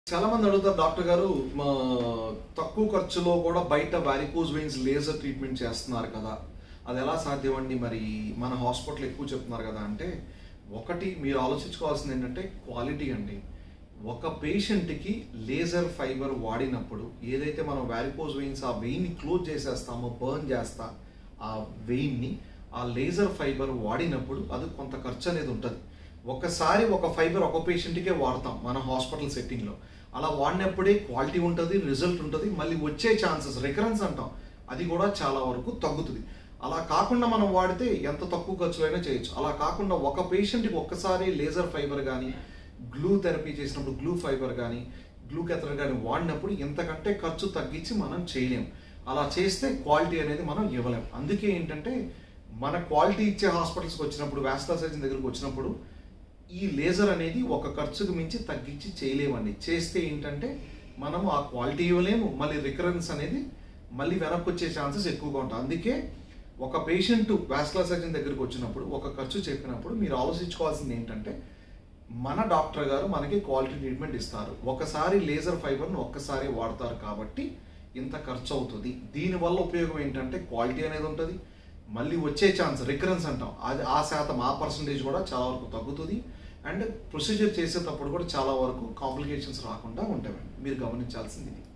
చాలా మంది అడుగుతారు డాక్టర్ గారు మా తక్కువ ఖర్చులో కూడా బయట వారికోజ్ వెయిన్స్ లేజర్ ట్రీట్మెంట్ చేస్తున్నారు కదా అది ఎలా సాధ్యం అండి మరి మన హాస్పిటల్ ఎక్కువ చెప్తున్నారు కదా అంటే ఒకటి మీరు ఆలోచించుకోవాల్సింది ఏంటంటే క్వాలిటీ అండి ఒక పేషెంట్కి లేజర్ ఫైబర్ వాడినప్పుడు ఏదైతే మనం వారికోజ్ వెయిన్స్ ఆ వెయిన్ని క్లోజ్ చేసేస్తామో బర్న్ చేస్తా ఆ వెయిన్ని ఆ లేజర్ ఫైబర్ వాడినప్పుడు అది కొంత ఖర్చు అనేది ఉంటుంది ఒకసారి ఒక ఫైబర్ ఒక పేషెంట్కే వాడతాం మన హాస్పిటల్ సెట్టింగ్లో అలా వాడినప్పుడే క్వాలిటీ ఉంటుంది రిజల్ట్ ఉంటుంది మళ్ళీ వచ్చే ఛాన్సెస్ రికరెన్స్ అంటాం అది కూడా చాలా వరకు తగ్గుతుంది అలా కాకుండా మనం వాడితే ఎంత తక్కువ ఖర్చులైనా చేయొచ్చు అలా కాకుండా ఒక పేషెంట్కి ఒక్కసారి లేజర్ ఫైబర్ కానీ గ్లూ థెరపీ చేసినప్పుడు గ్లూ ఫైబర్ కానీ గ్లూ కెథర్ కానీ వాడినప్పుడు ఇంతకంటే ఖర్చు తగ్గించి మనం చేయలేం అలా చేస్తే క్వాలిటీ అనేది మనం ఇవ్వలేం అందుకే ఏంటంటే మన క్వాలిటీ ఇచ్చే హాస్పిటల్స్కి వచ్చినప్పుడు వ్యాస్కులర్ సర్జన్ దగ్గరికి వచ్చినప్పుడు ఈ లేజర్ అనేది ఒక ఖర్చుకు మించి తగ్గించి చేయలేమండి చేస్తే ఏంటంటే మనము ఆ క్వాలిటీ ఇవ్వలేము మళ్ళీ రికరెన్స్ అనేది మళ్ళీ వెనక్కి వచ్చే ఛాన్సెస్ ఎక్కువగా ఉంటాయి అందుకే ఒక పేషెంట్ వ్యాస్కులర్ సర్జన్ దగ్గరికి వచ్చినప్పుడు ఒక ఖర్చు చెప్పినప్పుడు మీరు ఆలోచించుకోవాల్సింది ఏంటంటే మన డాక్టర్ గారు మనకి క్వాలిటీ ట్రీట్మెంట్ ఇస్తారు ఒకసారి లేజర్ ఫైబర్ను ఒక్కసారి వాడతారు కాబట్టి ఇంత ఖర్చు అవుతుంది దీనివల్ల ఉపయోగం ఏంటంటే క్వాలిటీ అనేది ఉంటుంది మళ్ళీ వచ్చే ఛాన్స్ రికరెన్స్ అంటాం అది ఆ శాతం ఆ పర్సంటేజ్ కూడా చాలా వరకు తగ్గుతుంది అండ్ ప్రొసీజర్ చేసేటప్పుడు కూడా చాలా వరకు కాంప్లికేషన్స్ రాకుండా ఉంటాయి మీరు గమనించాల్సింది ఇది